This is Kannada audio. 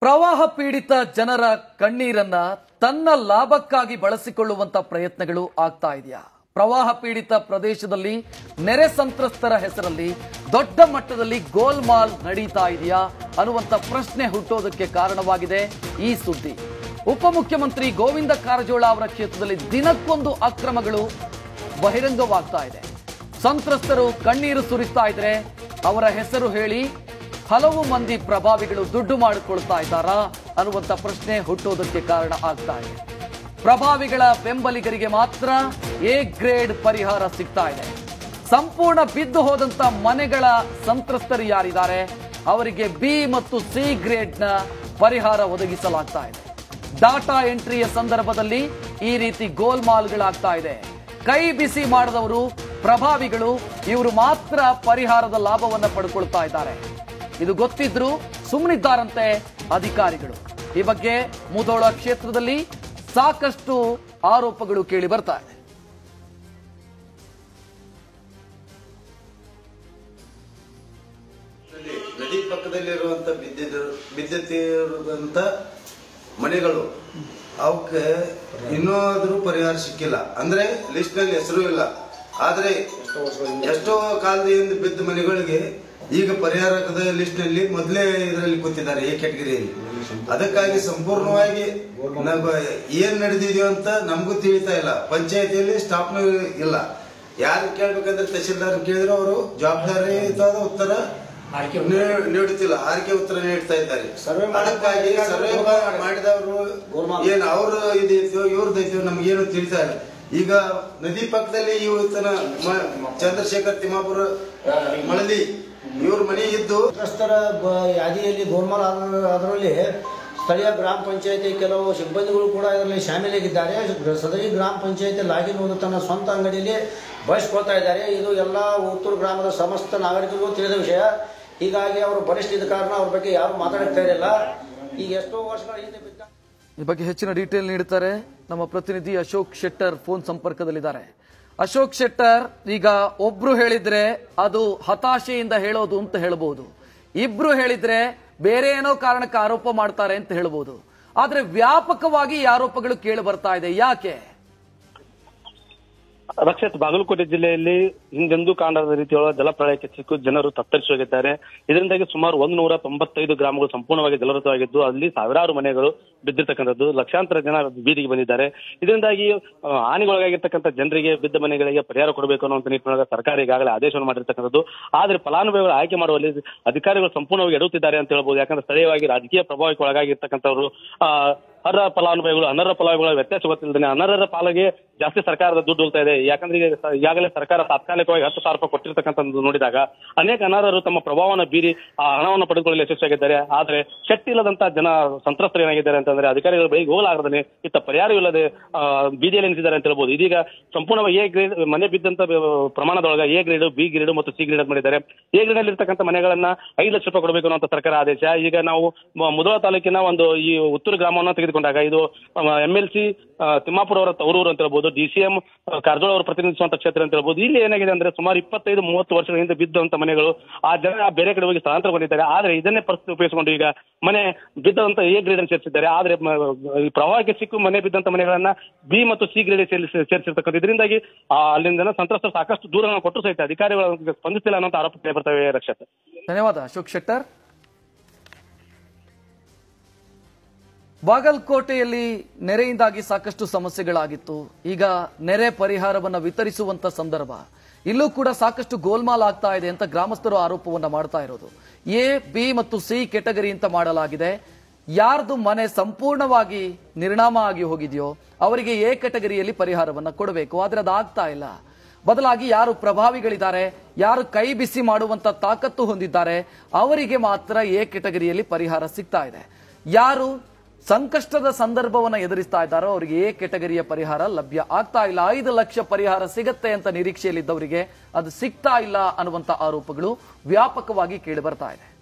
ಪ್ರವಾಹ ಪೀಡಿತ ಜನರ ಕಣ್ಣೀರನ್ನ ತನ್ನ ಲಾಭಕ್ಕಾಗಿ ಬಳಸಿಕೊಳ್ಳುವಂತ ಪ್ರಯತ್ನಗಳು ಆಗ್ತಾ ಇದೆಯಾ ಪ್ರವಾಹ ಪೀಡಿತ ಪ್ರದೇಶದಲ್ಲಿ ನೆರೆ ಸಂತ್ರಸ್ತರ ಹೆಸರಲ್ಲಿ ದೊಡ್ಡ ಮಟ್ಟದಲ್ಲಿ ಗೋಲ್ಮಾಲ್ ನಡೀತಾ ಇದೆಯಾ ಅನ್ನುವಂತ ಪ್ರಶ್ನೆ ಹುಟ್ಟೋದಕ್ಕೆ ಕಾರಣವಾಗಿದೆ ಈ ಸುದ್ದಿ ಉಪಮುಖ್ಯಮಂತ್ರಿ ಗೋವಿಂದ ಕಾರಜೋಳ ಅವರ ಕ್ಷೇತ್ರದಲ್ಲಿ ದಿನಕ್ಕೊಂದು ಅಕ್ರಮಗಳು ಬಹಿರಂಗವಾಗ್ತಾ ಇದೆ ಸಂತ್ರಸ್ತರು ಕಣ್ಣೀರು ಸುರಿಸ್ತಾ ಇದ್ರೆ ಅವರ ಹೆಸರು ಹೇಳಿ ಹಲವು ಮಂದಿ ಪ್ರಭಾವಿಗಳು ದುಡ್ಡು ಮಾಡಿಕೊಳ್ತಾ ಇದ್ದಾರಾ ಅನ್ನುವಂತ ಪ್ರಶ್ನೆ ಹುಟ್ಟೋದಕ್ಕೆ ಕಾರಣ ಆಗ್ತಾ ಇದೆ ಪ್ರಭಾವಿಗಳ ಬೆಂಬಲಿಗರಿಗೆ ಮಾತ್ರ ಎ ಗ್ರೇಡ್ ಪರಿಹಾರ ಸಿಗ್ತಾ ಇದೆ ಸಂಪೂರ್ಣ ಬಿದ್ದು ಹೋದಂತ ಮನೆಗಳ ಸಂತ್ರಸ್ತರು ಯಾರಿದ್ದಾರೆ ಅವರಿಗೆ ಬಿ ಮತ್ತು ಸಿ ಗ್ರೇಡ್ನ ಪರಿಹಾರ ಒದಗಿಸಲಾಗ್ತಾ ಇದೆ ಡಾಟಾ ಎಂಟ್ರಿಯ ಸಂದರ್ಭದಲ್ಲಿ ಈ ರೀತಿ ಗೋಲ್ಮಾಲ್ಗಳಾಗ್ತಾ ಇದೆ ಕೈ ಬಿಸಿ ಮಾಡದವರು ಪ್ರಭಾವಿಗಳು ಇವರು ಮಾತ್ರ ಪರಿಹಾರದ ಲಾಭವನ್ನ ಪಡ್ಕೊಳ್ತಾ ಇದ್ದಾರೆ ಇದು ಗೊತ್ತಿದ್ರು ಸುಮ್ಮನಿದ್ದಾರಂತೆ ಅಧಿಕಾರಿಗಳು ಈ ಬಗ್ಗೆ ಮುಧೋಳ ಕ್ಷೇತ್ರದಲ್ಲಿ ಸಾಕಷ್ಟು ಆರೋಪಗಳು ಕೇಳಿ ಬರ್ತಾ ಇದೆ ಇಲ್ಲಿ ನದಿ ಪಕ್ಕದಲ್ಲಿರುವಂತ ಬಿದ್ದಿದ ಬಿದ್ದಿರುವಂತ ಮನೆಗಳು ಅವಕ್ಕೆ ಇನ್ನೂ ಪರಿಹಾರ ಸಿಕ್ಕಿಲ್ಲ ಅಂದ್ರೆ ಲಿಸ್ಟ್ ನಲ್ಲಿ ಹೆಸರು ಇಲ್ಲ ಆದ್ರೆ ಎಷ್ಟೋ ಕಾಲದಿಂದ ಬಿದ್ದ ಮನೆಗಳಿಗೆ ಈಗ ಪರಿಹಾರದ ಲಿಸ್ಟ್ ನಲ್ಲಿ ಮೊದಲೇ ಇದರಲ್ಲಿ ಕೂತಿದ್ದಾರೆ ಈ ಕ್ಯಾಟಗರಿಯಲ್ಲಿ ಅದಕ್ಕಾಗಿ ಸಂಪೂರ್ಣವಾಗಿ ನಮ್ಮ ಏನ್ ನಡೆದಿದೆಯೋ ಅಂತ ನಮಗೂ ತಿಳಿತಾ ಇಲ್ಲ ಪಂಚಾಯತಿಯಲ್ಲಿ ಸ್ಟಾಫ್ನೂ ಇಲ್ಲ ಯಾರು ಕೇಳ್ಬೇಕಂದ್ರೆ ತಹಶೀಲ್ದಾರ್ ಕೇಳಿದ್ರೆ ಅವರು ಜವಾಬ್ದಾರಿಯುತವಾದ ಉತ್ತರ ನೀ- ನೀಡುತ್ತಿಲ್ಲ ಆರ್ಕೆ ಉತ್ತರ ನೀಡ್ತಾ ಇದ್ದಾರೆ ಸರ್ವೆ ಮಾಡಿ- ಅದಕ್ಕಾಗಿ ಸರ್ವೆ ಮಾಡಿದವರು ಗೋಲ್ಮಾಲ್. ಏನ್ ಅವ್ರ ಇದೈತೋ ಇವ್ರದೈತೋ ನಮ್ಗೇನು ತಿಳಿತಾ ಇಲ್ಲ ಈಗ ನದಿ ಪಕ್ಕದಲ್ಲಿ ಇವತ್ತಿನ ಮ- ಚಂದ್ರಶೇಖರ್ ತಿಮ್ಮಾಪುರ ಮಳಲಿ ಇವ್ರ ಮನೆ ಇದ್ದು ಸಂತ್ರಸ್ತರ ಬ- ಯಾದಿಯಲ್ಲಿ ಗೋಲ್ಮಾಲ್ ಆದ- ಅದರಲ್ಲಿ ಸ್ಥಳೀಯ ಗ್ರಾಮ ಪಂಚಾಯತಿ ಕೆಲವು ಸಿಬ್ಬಂದಿಗಳು ಕೂಡ ಇದರಲ್ಲಿ ಶಾಮೀಲಾಗಿದ್ದಾರೆ ಸದರಿ ಗ್ರಾಮ ಪಂಚಾಯತಿ ಲಾಗಿನ್ ಹೋದ ತನ್ನ ಸ್ವಂತ ಅಂಗಡಿಯಲ್ಲಿ ಬಳಸ್ಕೊಳ್ತಾ ಇದ್ದಾರೆ ಇದು ಎಲ್ಲ ಉತ್ತೂರು ಗ್ರಾಮದ ಸಮಸ್ತ ನಾಗರಿಕರಿಗೂ ತಿಳಿದ ವಿಷಯ ಹೀಗಾಗಿ ಅವರು ಬಲಿಷ್ಠ ಇದ್ದ ಕಾರಣ ಅವ್ರ ಬಗ್ಗೆ ಯಾರು ಮಾತಾಡ್ತಾ ಇರಲಿಲ್ಲ ಈಗ ಎಷ್ಟೋ ವರ್ಷಗಳ ಹಿಂದೆ ಬಿದ್ದ ಈ ಬಗ್ಗೆ ಹೆಚ್ಚಿನ ಡೀಟೇಲ್ ನೀಡುತ್ತಾರೆ ನಮ್ಮ ಪ್ರತಿನಿಧಿ ಅಶೋಕ್ ಶೆಟ್ಟರ್ ಫೋನ್ ಸಂಪರ್ಕದಲ್ಲಿದ್ದಾರೆ ಅಶೋಕ್ ಶೆಟ್ಟರ್ ಈಗ ಒಬ್ರು ಹೇಳಿದ್ರೆ ಅದು ಹತಾಶೆಯಿಂದ ಹೇಳೋದು ಅಂತ ಹೇಳ್ಬೋದು ಇಬ್ರು ಹೇಳಿದ್ರೆ ಬೇರೆ ಏನೋ ಕಾರಣಕ್ಕೆ ಆರೋಪ ಮಾಡ್ತಾರೆ ಅಂತ ಹೇಳ್ಬೋದು ಆದ್ರೆ ವ್ಯಾಪಕವಾಗಿ ಈ ಆರೋಪಗಳು ಕೇಳಿ ಬರ್ತಾ ಇದೆ ಯಾಕೆ ರಕ್ಷಿತ್ ಬಾಗಲಕೋಟೆ ಜಿಲ್ಲೆಯಲ್ಲಿ ಹಿಂದೆಂದೂ ಕಾಣದ ರೀತಿಯೊಳ ಜಲಪ್ರಳಯಕ್ಕೆ ಸಿಕ್ಕು ಜನರು ತತ್ತರಿಸಿ ಹೋಗಿದ್ದಾರೆ ಇದರಿಂದಾಗಿ ಸುಮಾರು ಒಂದು ನೂರ ತೊಂಬತ್ತೈದು ಗ್ರಾಮಗಳು ಸಂಪೂರ್ಣವಾಗಿ ಜಲವೃತವಾಗಿದ್ದು ಅಲ್ಲಿ ಸಾವಿರಾರು ಮನೆಗಳು ಬಿದ್ದಿರ್ತಕ್ಕಂಥದ್ದು ಲಕ್ಷಾಂತರ ಜನ ಬೀದಿಗೆ ಬಂದಿದ್ದಾರೆ ಇದರಿಂದಾಗಿ ಆ, ಹಾನಿಗೊಳಗಾಗಿರ್ತಕ್ಕಂಥ ಜನರಿಗೆ ಬಿದ್ದ ಮನೆಗಳಿಗೆ ಪರಿಹಾರ ಕೊಡಬೇಕು ಅನ್ನುವಂಥ ನಿಟ್ಟಿನೊಳಗೆ ಸರ್ಕಾರ ಈಗಾಗಲೇ ಆದೇಶವನ್ನು ಮಾಡಿರ್ತಕ್ಕಂಥದ್ದು ಆದ್ರೆ ಫಲಾನುಭವಿಗಳು ಆಯ್ಕೆ ಮಾಡುವಲ್ಲಿ ಅಧಿಕಾರಿಗಳು ಸಂಪೂರ್ಣವಾಗಿ ಎಡುತ್ತಿದ್ದಾರೆ ಅಂತ ಹೇಳ್ಬೋದು ಯಾಕಂದ್ರೆ ಸ್ಥಳೀಯವಾಗಿ ರಾಜಕೀಯ ಪ್ರಭಾವಕ್ಕೆ ಒಳಗಾಗಿರ್ತಕ್ಕಂಥವ್ರು ಆ, ಅರ್ಹ ಫಲಾನುಭವಿಗಳು ಅನರ್ಹ ಫಲಾನುಭವಿಗಳ ವ್ಯತ್ಯಾಸ ಗೊತ್ತಿಲ್ಲದೆ ಅನರ್ಹರ ಪಾಲಿಗೆ ಜಾಸ್ತಿ ಸರ್ಕಾರದ ದುಡ್ಡು ಹೋಗ್ತಾ ಇದೆ ಯಾಕಂದ್ರೆ ಈಗ ಸ- ಈಗಾಗಲೇ ಸರ್ಕಾರ ತಾತ್ಕಾಲಿಕವಾಗಿ ಹತ್ತು ಸಾವಿರ ರೂಪಾಯಿ ಕೊಟ್ಟಿರ್ತಕ್ಕಂಥದ್ದು ನೋಡಿದಾಗ ಅನೇಕ ಅನರ್ಹರು ತಮ್ಮ ಪ್ರಭಾವವನ್ನು ಬೀರಿ ಆ ಹಣವನ್ನು ಪಡೆದುಕೊಳ್ಳಲು ಯಶಸ್ವಿಯಾಗಿದ್ದಾರೆ ಆದ್ರೆ ಶಕ್ತಿ ಇಲ್ಲದಂತ ಜನ ಸಂತ್ರಸ್ತರು ಏನಾಗಿದ್ದಾರೆ ಅಂತಂದ್ರೆ ಅಧಿಕಾರಿಗಳ ಬಳಿಗೆ ಹೋಗಲಾಗದೇ ಇತ್ತ ಪರಿಹಾರವಿಲ್ಲದೆ ಆ, ಬೀದಿಯಲ್ಲಿ ನಿಂತಿದ್ದಾರೆ ಅಂತ ಹೇಳ್ಬೋದು ಇದೀಗ ಸಂಪೂರ್ಣವಾಗಿ ಎ ಗ್ರೇಡ್ ಮನೆ ಬಿದ್ದಂತ ಬ- ಪ್ರಮಾಣದೊಳಗೆ ಎ ಗ್ರೇಡ್ ಬಿ ಗ್ರೇಡ್ ಮತ್ತು ಸಿ ಗ್ರೇಡ್ ಮಾಡಿದ್ದಾರೆ ಎ ಗ್ರೇಡ್ ಅಲ್ಲಿ ಇರ್ತಕ್ಕಂಥ ಮನೆಗಳನ್ನ ಐದು ಲಕ್ಷ ರೂಪಾಯಿ ಕೊಡಬೇಕು ಅನ್ನುವಂಥ ಸರ್ಕಾರ ಆದೇಶ ಈಗ ನಾವು ಮ- ಮುಧೋಳ ತಾಲೂಕಿನ ಒಂದು ಈ ಉತ್ತರ ಗ್ರಾಮವನ್ನು ತೆಗೆದುಕೊಂಡಾಗ ಇದು ಎಂ ಎಲ್ ಸಿ ತಿಮ್ಮಾಪುರ ಅವರ ತವರೂರು ಅಂತ ಹೇಳ್ಬೋದು ಡಿ ಸಿ ಎಂ ಕಾರಜೋಳ ಅವರು ಪ್ರತಿನಿಧಿಸುವಂತ ಕ್ಷೇತ್ರ ಅಂತ ಹೇಳ್ಬೋದು ಇಲ್ಲಿ ಏನಾಗಿದೆ ಅಂದ್ರೆ ಸುಮಾರು ಇಪ್ಪತ್ತೈದು ಮೂವತ್ತು ವರ್ಷಗಳ ಹಿಂದೆ ಬಿದ್ದಂತ ಮನೆಗಳು ಆ ಜನ ಬೇರೆ ಕಡೆ ಹೋಗಿ ಸ್ಥಳಾಂತರಗೊಂಡಿದ್ದಾರೆ ಆದ್ರೆ ಇದನ್ನೇ ಪರಿಸ್ಥಿತಿ ಉಪಯೋಗಿಸಿಕೊಂಡು ಈಗ ಮನೆ ಬಿದ್ದಂತ ಎ ಗ್ರೇಡ್ ಅನ್ನು ಸೇರಿಸಿದ್ದಾರೆ ಆದ್ರೆ ಮ- ಈ ಪ್ರವಾಹಕ್ಕೆ ಸಿಕ್ಕು ಮನೆ ಬಿದ್ದಂತ ಮನೆಗಳನ್ನ ಬಿ ಮತ್ತು ಸಿ ಗ್ರೇಡ್ ಸೇರಿಸಿರ್ತಕ್ಕಂಥ ಇದರಿಂದಾಗಿ ಆ, ಅಲ್ಲಿಂದ ಜನ ಸಂತ್ರಸ್ತರು ಸಾಕಷ್ಟು ದೂರವನ್ನು ಕೊಟ್ಟರು ಸಹಿತ ಅಧಿಕಾರಿಗಳು ಸ್ಪಂದಿಸಿಲ್ಲ ಅನ್ನೋ ಆರೋಪ ಕೇಳಿ ಬರ್ತವೆ ರಕ್ಷತ್ ಧನ್ಯವಾದ ಅಶೋಕ್ ಶೆಟ್ಟರ್ ಬಾಗಲಕೋಟೆಯಲ್ಲಿ ನೆರೆಯಿಂದಾಗಿ ಸಾಕಷ್ಟು ಸಮಸ್ಯೆಗಳಾಗಿತ್ತು ಈಗ ನೆರೆ ಪರಿಹಾರವನ್ನ ವಿತರಿಸುವಂತ ಸಂದರ್ಭ ಇಲ್ಲೂ ಕೂಡ ಸಾಕಷ್ಟು ಗೋಲ್ಮಾಲ್ ಆಗ್ತಾ ಇದೆ ಅಂತ ಗ್ರಾಮಸ್ಥರು ಆರೋಪವನ್ನ ಮಾಡ್ತಾ ಇರೋದು ಎ ಬಿ ಮತ್ತು ಸಿ ಕೆಟಗರಿ ಅಂತ ಮಾಡಲಾಗಿದೆ ಯಾರ್ದು ಮನೆ ಸಂಪೂರ್ಣವಾಗಿ ನಿರ್ಣಾಮ ಆಗಿ ಹೋಗಿದೆಯೋ ಅವರಿಗೆ ಎ ಕೆಟಗರಿಯಲ್ಲಿ ಪರಿಹಾರವನ್ನ ಕೊಡಬೇಕು ಆದ್ರೆ ಅದಾಗ್ತಾ ಇಲ್ಲ ಬದಲಾಗಿ ಯಾರು ಪ್ರಭಾವಿಗಳಿದ್ದಾರೆ ಯಾರು ಕೈ ಬಿಸಿ ಮಾಡುವಂತ ತಾಕತ್ತು ಹೊಂದಿದ್ದಾರೆ ಅವರಿಗೆ ಮಾತ್ರ ಎ ಕೆಟಗರಿಯಲ್ಲಿ ಪರಿಹಾರ ಸಿಗ್ತಾ ಇದೆ ಯಾರು ಸಂಕಷ್ಟದ ಸಂದರ್ಭವನ್ನ ಎದುರಿಸ್ತಾ ಇದ್ದಾರೋ ಅವರಿಗೆ ಎ ಕೆಟಗರಿಯ ಪರಿಹಾರ ಲಭ್ಯ ಆಗ್ತಾ ಇಲ್ಲ ಐದು ಲಕ್ಷ ಪರಿಹಾರ ಸಿಗತ್ತೆ ಅಂತ ನಿರೀಕ್ಷೆಯಲ್ಲಿದ್ದವರಿಗೆ ಅದು ಸಿಗ್ತಾ ಇಲ್ಲ ಅನ್ನುವಂತ ಆರೋಪಗಳು ವ್ಯಾಪಕವಾಗಿ ಕೇಳಿ ಬರ್ತಾ ಇದೆ